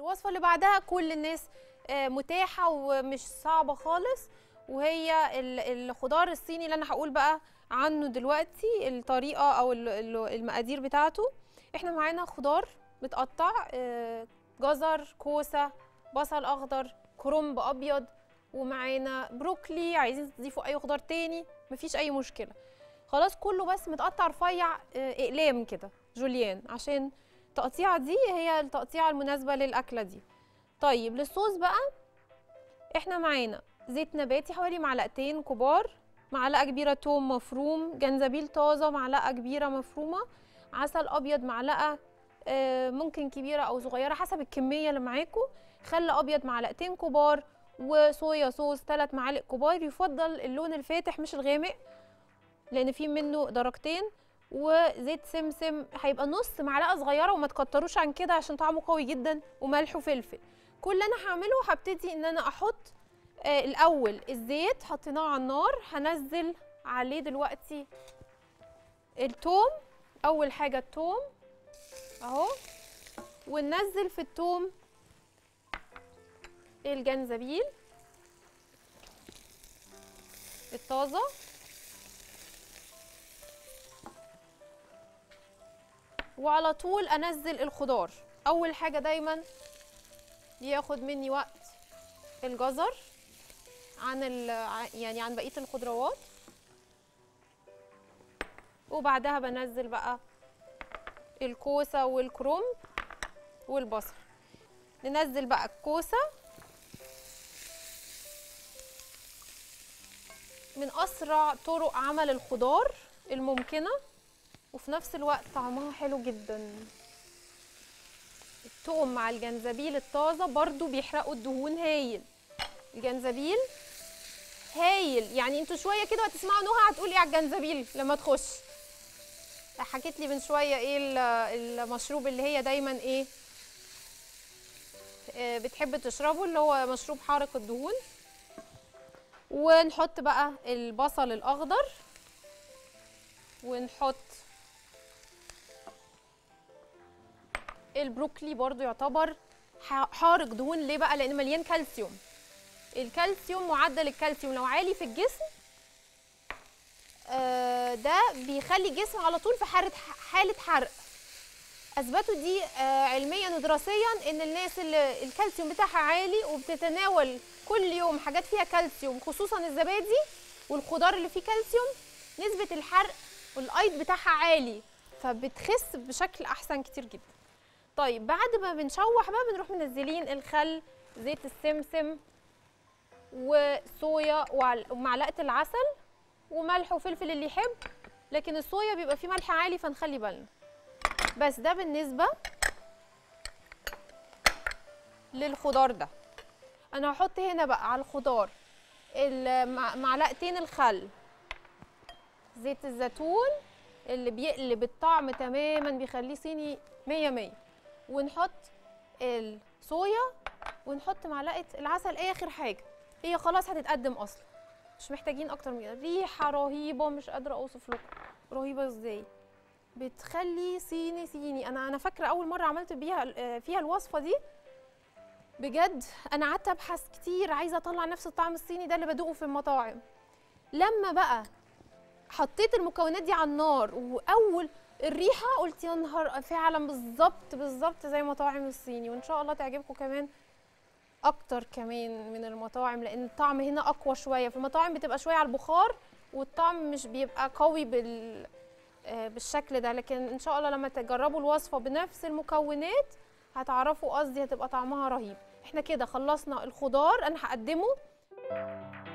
الوصفه اللي بعدها كل الناس آه، متاحه ومش صعبه خالص وهي ال- الخضار الصيني اللي انا هقول بقى عنه دلوقتي الطريقه او ال- ال- المقادير بتاعته احنا معانا خضار متقطع آه، جزر كوسه بصل اخضر كرنب ابيض ومعانا بروكلي عايزين تضيفوا اي خضار تاني مفيش اي مشكله خلاص كله بس متقطع رفيع آه، اقلام كده جوليان عشان التقطيعه دي هي التقطيعه المناسبه للاكله دي طيب للصوص بقى احنا معانا زيت نباتي حوالي معلقتين كبار معلقه كبيره توم مفروم جنزبيل طازه معلقه كبيره مفرومه عسل ابيض معلقه آه، ممكن كبيره او صغيره حسب الكميه اللي معاكم خل ابيض معلقتين كبار وصويا صوص 3 معالق كبار يفضل اللون الفاتح مش الغامق لان في منه درجتين وزيت سمسم هيبقى نص معلقه صغيره وما تكتروش عن كده عشان طعمه قوي جدا وملح وفلفل كل اللي انا هعمله هبتدي ان انا احط آه الاول الزيت حطيناه على النار هنزل عليه دلوقتي التوم اول حاجه التوم اهو وننزل في التوم الجنزبيل الطازه وعلى طول انزل الخضار اول حاجه دايما ياخد مني وقت الجزر عن ال يعني عن بقيه الخضروات وبعدها بنزل بقى الكوسه والكرنب والبصل ننزل بقى الكوسه من اسرع طرق عمل الخضار الممكنه وفي نفس الوقت طعمها حلو جدا التوم مع الجنزبيل الطازه برضو بيحرقوا الدهون هايل الجنزبيل هايل يعني انتوا شويه كده هتسمعوا نهى هتقول ايه على الجنزبيل لما تخش حكيت لي من شويه ايه ال- المشروب اللي هي دايما ايه آه، بتحب تشربه اللي هو مشروب حارق الدهون ونحط بقى البصل الاخضر ونحط البروكلي برضو يعتبر ح- حارق دهون ليه بقى لان مليان كالسيوم الكالسيوم معدل الكالسيوم لو عالي في الجسم آه، ده بيخلي الجسم على طول في حاله حاله حرق اثبتوا دي آه، علميا ودراسيا ان الناس اللي الكالسيوم بتاعها عالي وبتتناول كل يوم حاجات فيها كالسيوم خصوصا الزبادي والخضار اللي فيه كالسيوم نسبه الحرق والايض بتاعها عالي فبتخس بشكل احسن كتير جدا طيب بعد ما بنشوح بقى بنروح منزلين الخل زيت السمسم وصويا وعل- ومعلقه العسل وملح وفلفل اللي يحب لكن الصويا بيبقى فيه ملح عالي فنخلي بالنا بس ده بالنسبه للخضار ده انا هحط هنا بقى على الخضار المع- معلقتين الخل زيت الزيتون اللي بيقلب الطعم تماما بيخليه صيني مية مية ونحط الصويا ونحط معلقه العسل اخر حاجه هي خلاص هتتقدم اصلا مش محتاجين اكتر من كده ريحه رهيبه مش قادره اوصف لكم رهيبه ازاي بتخلي صيني صيني انا انا فاكره اول مره عملت بيها آه، فيها الوصفه دي بجد انا قعدت ابحث كتير عايزه اطلع نفس الطعم الصيني ده اللي بدوقه في المطاعم لما بقى حطيت المكونات دي على النار واول الريحه قلت يا نهار فعلا بالظبط بالظبط زي مطاعم الصيني وان شاء الله تعجبكم كمان اكتر كمان من المطاعم لان الطعم هنا اقوى شويه في المطاعم بتبقى شويه على البخار والطعم مش بيبقى قوي بال آه، بالشكل ده لكن ان شاء الله لما تجربوا الوصفه بنفس المكونات هتعرفوا قصدي هتبقى طعمها رهيب احنا كده خلصنا الخضار انا هقدمه